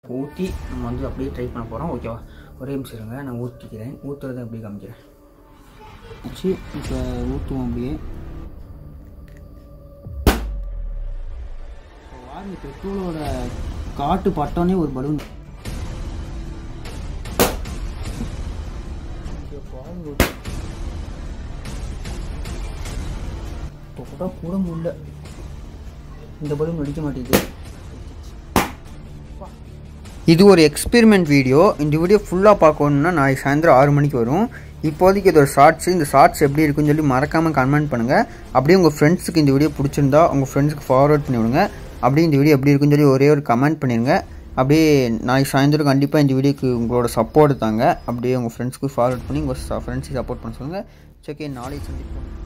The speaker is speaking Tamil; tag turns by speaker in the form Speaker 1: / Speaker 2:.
Speaker 1: ஊற்றி நம்ம வந்து அப்படியே ட்ரை பண்ண போகிறோம் ஓகேவா ஒரே நிமிஷம் இருங்க நான் ஊற்றிக்கிறேன் ஊற்றுறதை அப்படியே காமிக்கிறேன் வச்சு இப்போ ஊற்றுவோம் அப்படியே இப்போ பாருங்க பெட்ரோலோட காட்டு பட்டோன்னே ஒரு பலூன் இப்போ கூட கூட முடியல இந்த பலூன் வெடிக்க மாட்டேங்குது இது ஒரு எக்ஸ்பெரிமெண்ட் வீடியோ இந்த வீடியோ ஃபுல்லாக பார்க்கணுன்னா நாளைக்கு சாயந்தரம் ஆறு மணிக்கு வரும் இப்போதைக்கு இதோட ஷார்ட்ஸ் இந்த ஷார்ட்ஸ் எப்படி இருக்குன்னு சொல்லி மறக்காமல் கமெண்ட் பண்ணுங்கள் அப்படியே உங்கள் ஃப்ரெண்ட்ஸுக்கு இந்த வீடியோ பிடிச்சிருந்தா உங்கள் ஃப்ரெண்ட்ஸுக்கு ஃபார்வர்ட் பண்ணி விடுங்க அப்படியே இந்த வீடியோ எப்படி இருக்குன்னு சொல்லி ஒரே ஒரு கமெண்ட் பண்ணிடுங்க அப்படியே நாளைக்கு சாயந்தரம் கண்டிப்பாக இந்த வீடியோக்கு உங்களோட சப்போர்ட் தாங்க அப்படியே உங்கள் ஃப்ரெண்ட்ஸ்க்கு ஃபார்வர்ட் பண்ணி உங்கள் ஃப்ரெண்ட்ஸுக்கு சப்போர்ட் பண்ண சொல்லுங்கள் ஓகே நாளைக்கு சந்திப்போம்